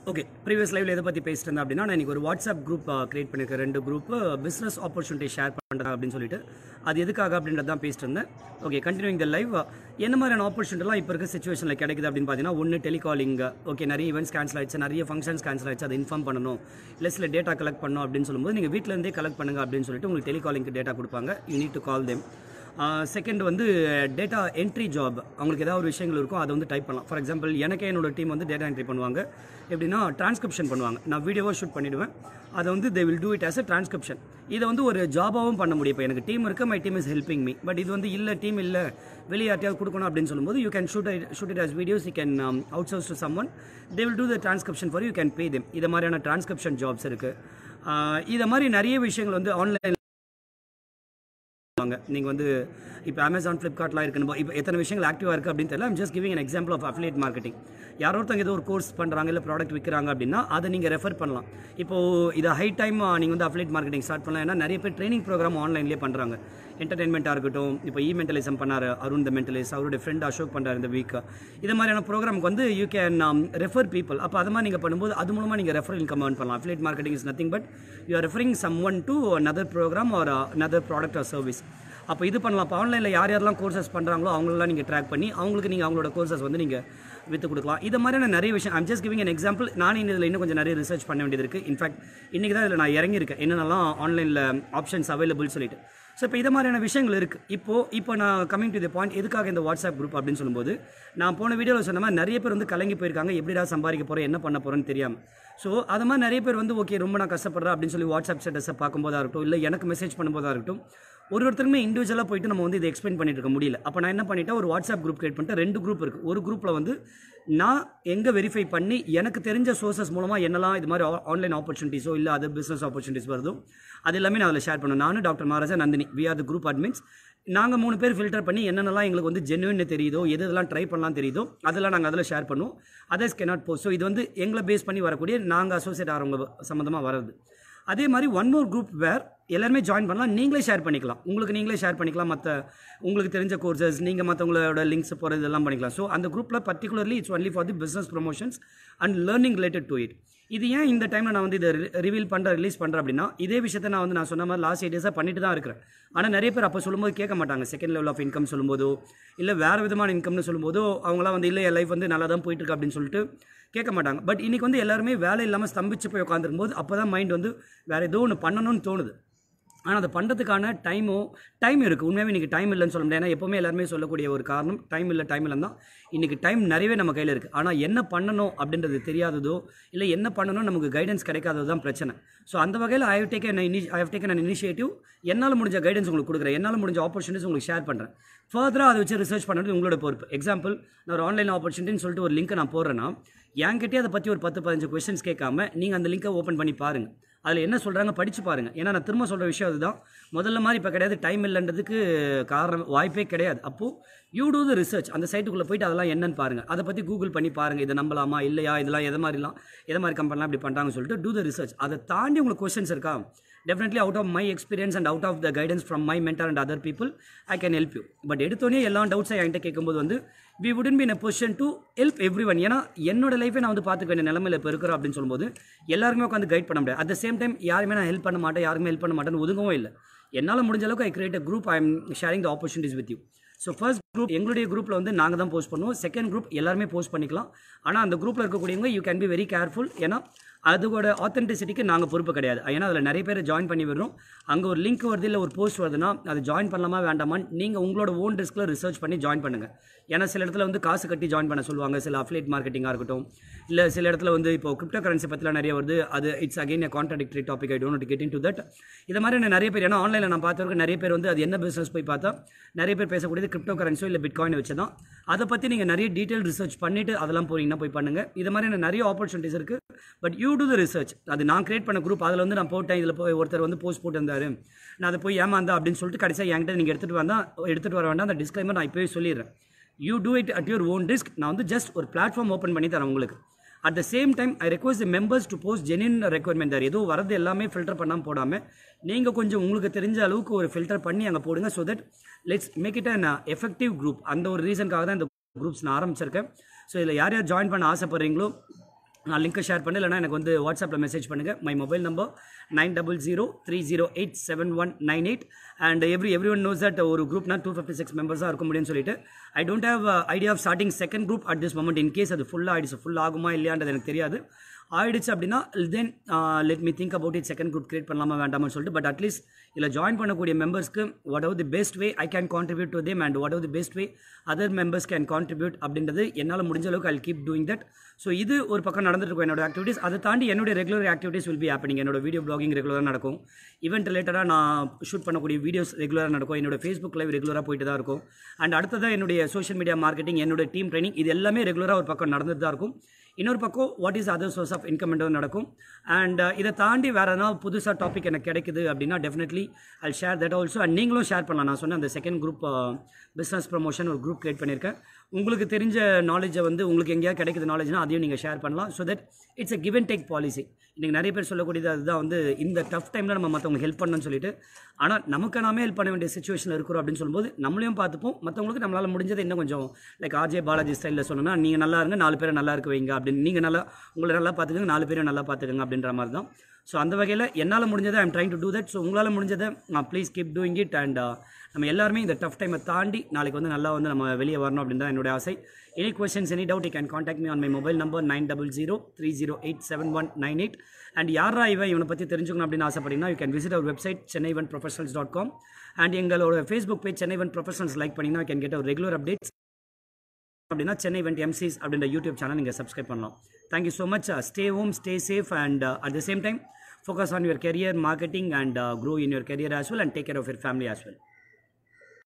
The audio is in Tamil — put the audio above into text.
ஓகே ப்ரீவியஸ் லைவ்ல எதை பற்றி பேசிட்டு இருந்தேன் அப்படின்னா நான் இன்னைக்கு ஒரு வாட்ஸ்அப் குரூப் கிரியேட் பண்ணியிருக்கேன் ரெண்டு குரூப் பிஸ்னஸ் ஆப்பர்ச்சுனிட்டி ஷேர் பண்ணுறேன் அப்படின்னு சொல்லிட்டு அது எதுக்காக அப்படின்றது தான் பேசிட்டு இருந்தேன் ஓகே கண்டினியூங் த லைவ் என்ன மாதிரியான ஆப்பர்ச்சுனிட்டிலாம் இப்போ இருக்க சுச்சுவேஷனில் கிடைக்குது அப்படின்னு பார்த்தீங்கன்னா ஒன்று டெலிகாலிங் ஓகே நிறைய ஈவெண்ட்ஸ் கேன்சல் ஆயிடுச்சு நிறைய ஃபங்க்ஷன்ஸ் கேன்சல் ஆயிடுச்சு அதை இன்ஃபார்ம் பண்ணணும் இல்லை சில டேட்டா கலெக்ட் பண்ணணும் அப்படின்னு சொல்லும்போது நீங்கள் வீட்டிலேருந்தே கலெக்ட் பண்ணுங்க அப்படின்னு சொல்லிட்டு உங்களுக்கு டெலிகாலிங்க்கு டேட்டா கொடுப்பாங்க you need to call them second வந்து டேட்டா என்ட்ரி ஜாப் அவங்களுக்கு ஏதாவது ஒரு விஷயங்கள் இருக்கும் அதை வந்து டைப் பண்ணலாம் ஃபார் எக்ஸாம்பிள் எனக்கே என்னோட டீம் வந்து டேட்டா என்ட்ரி பண்ணுவாங்க எப்படின்னா டிரான்ஸ்கிரிப்ஷன் பண்ணுவாங்க நான் வீடியோவாக ஷூட் பண்ணிவிடுவேன் அதை வந்து they will do it as a transcription இதை வந்து ஒரு ஜாபாகவும் பண்ண முடியும் இப்போ எனக்கு டீம் இருக்குது my team is helping me but இது வந்து இல்லை டீம் இல்லை வெளியே யார்ட்டையாவது கொடுக்கணும் அப்படின்னு சொல்லும்போது you can shoot shoot it as videos you can outsource to someone they will do the transcription for you can pay them இதை மாதிரியான டிரான்ஸ்கிரிப்ஷன் ஜாப்ஸ் இருக்குது இதை மாதிரி நிறைய விஷயங்கள் வந்து ஆன்லைன் வாங்க நீங்கள் வந்து இப்போ அமேசான் ஃப்ளிப்கார்ட்லாம் இருக்குன்னு இப்போ எத்தனை விஷயங்கள் ஆக்டிவாக இருக்குது அப்படின்னு தெரியல I'm just giving an example of affiliate marketing யாரோ ஒருத்தவங்க ஏதோ ஒரு கோர்ஸ் பண்ணுறாங்க இல்லை ப்ராடக்ட் விற்கிறாங்க அப்படின்னா அதை நீங்கள் ரெஃபர் பண்ணலாம் இப்போ இதை ஹை டைம் நீங்கள் வந்து அஃபிலியேட் மார்க்கெட்டிங் ஸ்டார்ட் பண்ணலாம் ஏன்னா நிறைய பேர் ட்ரைனிங் ப்ரோக்ராம் ஆன்லைன்லேயே பண்ணுறாங்க என்டர்டைன்மெண்ட்டாக இருக்கட்டும் இப்போ இ மென்டலிசம் பண்ணார் அருண் த மென்டலிஸ்ட் அவருடைய ஃப்ரெண்ட் அசோக் பண்ணுறாரு இந்த வீக் இது மாதிரியான ப்ரோக்ராமுக்கு வந்து யூ கேன் ரெஃபர் பீப்பிள் அப்போ அது மாதிரி நீங்கள் பண்ணும்போது அது மூலமாக நீங்கள் ரெஃபர் இன்கம் earn பண்ணலாம் affiliate marketing is nothing but you are referring someone to another program or another product or service அப்போ இது பண்ணலாம் இப்போ ஆன்லைனில் யார் யாரெல்லாம் கோர்சஸ் பண்ணுறாங்களோ அவங்களெல்லாம் நீங்கள் ட்ராக் பண்ணி அவங்களுக்கு நீங்கள் அவங்களோட கோர்சஸ் வந்து நீங்கள் விற்று கொடுக்கலாம் இது மாதிரியான நிறைய விஷயம் I'm just giving an example நானே இதில் இன்னும் கொஞ்சம் நிறைய ரிசர்ச் பண்ண வேண்டியது இருக்குது இன்ஃபேக்ட் இன்றைக்கி தான் இதில் நான் இறங்கியிருக்கேன் என்னென்னலாம் ஆன்லைனில் ஆப்ஷன்ஸ் அவைலபிள் சொல்லிட்டு ஸோ இப்போ இது மாதிரியான விஷயங்கள் இருக்குது இப்போது இப்போ நான் கமிங் டு தி பாயிண்ட் எதுக்காக இந்த வாட்ஸ்அப் குரூப் அப்படின்னு சொல்லும்போது நான் போன வீடியோவில் சொன்ன மாதிரி நிறைய பேர் வந்து கலங்கி போயிருக்காங்க எப்படிடா சம்பாதிக்க போகிறேன் என்ன பண்ண போகிறேன்னு தெரியாமல் ஸோ அது மாதிரி நிறைய பேர் வந்து ஓகே ரொம்ப நான் கஷ்டப்படுறேன் அப்படின்னு சொல்லி வாட்ஸ்அப் ஸ்டேட்டஸை பார்க்கும்போதா இருக்கட்டும் இல்லை எனக்கு மெசேஜ் பண்ணும்போதா இருக்கட்டும் ஒரு ஒருத்தருக்குமே இண்டிவிஜுவலாக போயிட்டு நம்ம வந்து இதை எக்ஸ்பிளைன் பண்ணிட்டு இருக்க முடியல அப்போ நான் என்ன பண்ணிட்டேன் ஒரு வாட்ஸ்அப் குரூப் கிரியேட் பண்ணிட்டு ரெண்டு குரூப் இருக்குது ஒரு குரூப்பில் வந்து நான் எங்கே வெரிஃபை பண்ணி எனக்கு தெரிஞ்ச சோர்சஸ் மூலமாக என்னெல்லாம் இது மாதிரி ஆன்லைன் ஆப்பர்ச்சுனிட்டிஸோ இல்லை அது பிஸ்னஸ் ஆப்பர்ச்சுனிட்டிஸ் வருதோ அது எல்லாமே நான் அதில் ஷேர் பண்ணுவேன் நானும் doctor Maharaja Nandini we are the group admins நாங்கள் மூணு பேர் ஃபில்டர் பண்ணி என்னென்னலாம் எங்களுக்கு வந்து ஜென்யூன் தெரியுதோ எது எதெல்லாம் ட்ரை பண்ணலாம் தெரியுதோ அதெல்லாம் நாங்கள் அதில் ஷேர் பண்ணுவோம் அதர்ஸ் கேனாட் போஸ்ட் ஸோ இது வந்து எங்களை பேஸ் பண்ணி வரக்கூடிய நாங்கள் அசோசியேட் ஆகிறவங்க சம்மந்தமாக வர்றது அதே மாதிரி ஒன் மோர் குரூப் வேர் எல்லாருமே ஜாயின் பண்ணலாம் நீங்களே ஷேர் பண்ணிக்கலாம் உங்களுக்கு நீங்களே ஷேர் பண்ணிக்கலாம் மற்ற உங்களுக்கு தெரிஞ்ச கோர்சஸ் நீங்கள் மற்றவங்களோட லிங்க்ஸ் போகிறது எல்லாம் பண்ணிக்கலாம் ஸோ அந்த குரூப்பில் particularly it's only for the business promotions and learning related to it இது ஏன் இந்த டைமில் நான் வந்து இதை ரிவீல் பண்ணுறேன் ரிலீஸ் பண்ணுறேன் அப்படின்னா இதே விஷயத்தை நான் வந்து நான் சொன்ன மாதிரி லாஸ்ட் எயிட் டேஸாக பண்ணிட்டு தான் இருக்கிறேன் ஆனால் நிறைய பேர் அப்போ சொல்லும்போது கேட்க மாட்டாங்க செகண்ட் லெவல் ஆஃப் இன்கம் சொல்லும்போதோ இல்லை வேறு விதமான இன்கம்னு சொல்லும்போதோ அவங்களாம் வந்து இல்லை என் லைஃப் வந்து நல்லா தான் போயிட்டு இருக்கு அப்படின்னு சொல்லிட்டு கேட்க மாட்டாங்க பட் இன்னைக்கு வந்து எல்லாருமே வேலை இல்லாமல் ஸ்தம்பிச்சு போய் உட்காந்துருக்கும் போது அப்போ தான் மைண்ட் வந்து வேறு ஏதோ ஒன்று பண்ணணும்னு தோணுது ஆனால் அதை பண்ணுறதுக்கான டைமோ டைம் இருக்குது உண்மையாகவே இன்றைக்கி டைம் இல்லைன்னு சொல்ல முடியாது ஏன்னா எப்போவுமே எல்லாருமே சொல்லக்கூடிய ஒரு காரணம் டைம் இல்லை டைம் இல்லைன்னு தான் இன்றைக்கி டைம் நிறையவே நம்ம கையில் இருக்குது ஆனால் என்ன பண்ணணும் அப்படின்றது தெரியாததோ இல்லை என்ன பண்ணணும் நமக்கு கைடன்ஸ் கிடைக்காதது தான் பிரச்சனை ஸோ அந்த வகையில் I have taken I have taken an initiative என்னால் முடிஞ்ச கைடன்ஸ் உங்களுக்கு கொடுக்குறேன் என்னால் முடிஞ்ச ஆப்பர்ச்சுனிட்டிஸ் உங்களுக்கு ஷேர் பண்ணுறேன் ஃபர்தராக அதை வச்சு ரிசர்ச் பண்ணுறது உங்களோட பொறுப்பு எக்ஸாம்பிள் நான் ஒரு ஆன்லைன் ஆப்பர்ச்சுனிட்டின்னு சொல்லிட்டு ஒரு லிங்க்கை நான் போடுறேன்னா என்கிட்டயே அதை பற்றி ஒரு பத்து பதினஞ்சு கொஸ்டின்ஸ் கேட்காம நீங்கள் அந்த லிங்கை ஓப்பன் பண்ணி பாருங்கள் அதில் என்ன சொல்கிறாங்க படித்து பாருங்கள் ஏன்னா நான் திரும்ப சொல்கிற விஷயம் அதுதான் முதல்ல மாதிரி இப்போ கிடையாது டைம் இல்லைன்றதுக்கு காரணம் வாய்ப்பே கிடையாது அப்போது யூ டூ த ரிசர்ச் அந்த சைட்டுக்குள்ளே போயிட்டு அதெல்லாம் என்னன்னு பாருங்கள் அதை பற்றி கூகுள் பண்ணி பாருங்கள் இதை நம்பலாமா இல்லையா இதெல்லாம் எது மாதிரிலாம் எது மாதிரி கம்பெனிலாம் இப்படி பண்ணுறாங்கன்னு சொல்லிட்டு டூ த ரிசர்ச் அதை தாண்டி உங்களுக்கு கொஸ்டின்ஸ் இருக்கா definitely out of my experience and out of the guidance from my mentor and other people I can help you but எடுத்தோடனே எல்லா டவுட்ஸை என்கிட்ட கேட்கும்போது வந்து வி உடன் be in position to help everyone ஏன்னா என்னோட லைஃபை நான் வந்து பார்த்துக்க வேண்டிய நிலமையில இப்போ இருக்கிறோம் அப்படின்னு சொல்லும்போது எல்லாருமே உட்காந்து கைட் பண்ண முடியாது அட் த சேம் டைம் யாருமே நான் ஹெல்ப் பண்ண மாட்டேன் யாருமே ஹெல்ப் பண்ண மாட்டேன்னு ஒதுங்கவும் இல்லை என்னால் முடிஞ்ச அளவுக்கு I create a group I am sharing the opportunities with you so first group எங்களுடைய குரூப்பில் வந்து நாங்கள் தான் போஸ்ட் பண்ணுவோம் செகண்ட் குரூப் எல்லாருமே போஸ்ட் பண்ணிக்கலாம் ஆனால் அந்த குரூப்பில் இருக்கக்கூடியவங்க you can be very careful ஏன்னா அதோட ஆத்தென்டிசிட்டிக்கு நாங்கள் பொறுப்பு கிடையாது ஏன்னா அதில் நிறைய பேர் ஜாயின் பண்ணி விடுறோம் அங்கே ஒரு லிங்க் வருது இல்லை ஒரு போஸ்ட் வருதுன்னா அது ஜாயின் பண்ணலாமா வேண்டாமான்னு நீங்கள் உங்களோட ஓன் ரிஸ்கில் ரிசர்ச் பண்ணி ஜாயின் பண்ணுங்கள் ஏன்னா சில இடத்துல வந்து காசு கட்டி ஜாயின் பண்ண சொல்லுவாங்க சில அஃப்லேட் மார்க்கெட்டிங்காக இருக்கட்டும் இல்லை சில இடத்துல வந்து இப்போ கிரிப்டோ கரன்சி பற்றிலாம் நிறைய வருது அது it's again a contradictory topic I don't get into that இது மாதிரி நான் நிறைய பேர் ஏன்னா ஆன்லைனில் நான் பார்த்தவருக்கு நிறைய பேர் வந்து அது என்ன பிஸ்னஸ் போய் பார்த்தா நிறைய பேர் பேசக்கூடியது கிரிப்டோ கரன்சியோ இல்லை பிட்காயின் வச்சு தான் அதை பற்றி நீங்கள் நிறைய டீட்டெயில் ரிசர்ச் பண்ணிவிட்டு அதெல்லாம் போறீங்கன்னா போய் பண்ணுங்கள் இது மாதிரி நிறைய ஆப்பர்ச்சுனிட்டிஸ் இருக்குது but you do the research அது நான் கிரியேட் பண்ண குரூப் அதில் வந்து நான் போட்டேன் இதில் போய் ஒருத்தர் வந்து போஸ்ட் போட்டிருந்தாரு நான் அதை போய் ஏமாந்தா அப்படின்னு சொல்லிட்டு கடைசியாக என்கிட்ட நீங்கள் எடுத்துகிட்டு வந்தால் எடுத்துகிட்டு வர வேண்டாம் அந்த டிஸ்க்ளைமர் நான் இப்போவே சொல்லிடுறேன் you do it at your own risk நான் வந்து ஜஸ்ட் ஒரு பிளாட்ஃபார்ம் ஓப்பன் பண்ணி தரேன் உங்களுக்கு at the same time I request the members to post genuine requirement தர் ஏதோ வரது எல்லாமே ஃபில்டர் பண்ணாமல் போடாமல் நீங்கள் கொஞ்சம் உங்களுக்கு தெரிஞ்ச அளவுக்கு ஒரு ஃபில்டர் பண்ணி அங்கே போடுங்க so that let's make it an effective group அந்த ஒரு ரீசனுக்காக தான் இந்த குரூப்ஸ் நான் ஆரம்பிச்சிருக்கேன் ஸோ இதில் யார் யார் ஜாயின் பண்ண ஆசைப்படுறீங்களோ நான் லிங்க்கை ஷேர் பண்ணு இல்லைனா எனக்கு வந்து வாட்ஸ்அப்பில் மெசேஜ் பண்ணுங்கள் my mobile number nine double zero three zero eight seven one nine eight and every every one knows that ஒரு குரூப்னா டூ ஃபிஃப்டி சிக்ஸ் மெம்பர்ஸாக இருக்க முடியும்னு சொல்லிட்டு I don't have idea of starting second group at this moment in case அது ஃபுல்லாக ஆயிடுச்சு ஃபுல் ஆகுமா இல்லையான்றது எனக்கு தெரியாது ஆயிடுச்சு அப்படின்னா then let me think about it second group create பண்ணலாமா வேண்டாமான்னு சொல்லிட்டு பட் அட்லீஸ்ட் இதில் ஜாயின் பண்ணக்கூடிய மெம்பர்ஸ்க்கு whatever the best way I can contribute to them and whatever the best way other members can contribute அப்படின்றது என்னால் முடிஞ்ச அளவுக்கு I keep doing that so இது ஒரு பக்கம் நடந்துட்டு இருக்கும் என்னோட ஆக்டிவிட்டீஸ் அதை தாண்டி என்னுடைய regular activities will be happening என்னோட வீடியோ பிளாகிங் ரெகுலராக நடக்கும் ஈவெண்ட் ரிலேட்டடாக நான் ஷூட் பண்ணக்கூடிய வீடியோஸ் ரெகுலராக நடக்கும் என்னோட ஃபேஸ்புக் லைவ் ரெகுலராக போயிட்டு தான் இருக்கும் அண்ட் அடுத்ததாக என்னுடைய சோஷியல் மீடியா மார்க்கெட்டிங் என்னோட டீம் ட்ரைனிங் இது எல்லாமே ரெகுலராக ஒரு பக்கம் நடந்துட்டு தான் இருக்கும் இன்னொரு பக்கம் what is other source of income நடக்கும் அண்ட் இதை தாண்டி வேறு எதனா புதுசாக டாபிக் எனக்கு கிடைக்குது அப்படின்னா definitely I share that also and நீங்களும் ஷேர் பண்ணலாம் நான் சொன்ன அந்த செகண்ட் குரூப் பிஸ்னஸ் ப்ரமோஷன் ஒரு குரூப் கிரியேட் பண்ணியிருக்கேன் உங்களுக்கு தெரிஞ்ச நாலேஜை வந்து உங்களுக்கு எங்கேயாவது கிடைக்குது நாலேஜ்னா அதையும் நீங்கள் ஷேர் பண்ணலாம் so that it's a give and take policy இன்றைக்கி நிறைய பேர் சொல்லக்கூடியது அதுதான் வந்து இந்த டஃப் டைமில் நம்ம மற்றவங்க ஹெல்ப் பண்ணணும்னு சொல்லிட்டு ஆனால் நமக்கு நாமே ஹெல்ப் பண்ண வேண்டிய சுச்சுவேஷனில் இருக்கிறோம் அப்படின்னு சொல்லும்போது நம்மளையும் பார்த்துப்போம் மற்றவங்களுக்கு நம்மளால் முடிஞ்சதை இன்னும் கொஞ்சம் லைக் ஆர்ஜே பாலாஜி ஸ்டைலில் சொன்னோன்னா நீங்கள் நல்லா இருங்க நாலு பேரை நல்லா இருக்க வைங்க அப்படின்னு நீங்கள் நல்லா உங்களை நல்லா பார்த்துக்கங்க நாலு பேரை நல்லா பார்த்துக்கங்க அப்படின்ற மாதிரி தான் ஸோ அந்த வகையில் என்னால் முடிஞ்சதை I'm trying to do that so உங்களால் முடிஞ்சதை please keep doing it and நம்ம எல்லாருமே இந்த டஃப் டைமை தாண்டி நாளைக்கு வந்து நல்லா வந்து நம்ம வெளியே வரணும் அப்படின்னு தான் என்னுடைய ஆசை any questions any doubt you can contact me on my mobile number nine double zero three zero eight seven one nine eight and யாரா இவன் இவனை பற்றி தெரிஞ்சுக்கணும் அப்படின்னு ஆசைப்பட்டீங்கன்னா you can visit our website Chennai one professionals dot com and எங்களோட Facebook page Chennai one professionals like பண்ணிங்கன்னா can get our regular updates அப்படின்னா சென்னை வெண்ட் எம்சிஸ் அப்படின்ற யூடியூப் சேனல் நீங்கள் சப்ஸ்கிரைப் பண்ணலாம் thank you so much stay home stay safe and at the same time focus on your career marketing and uh, grow in your career as well and take care of your family as well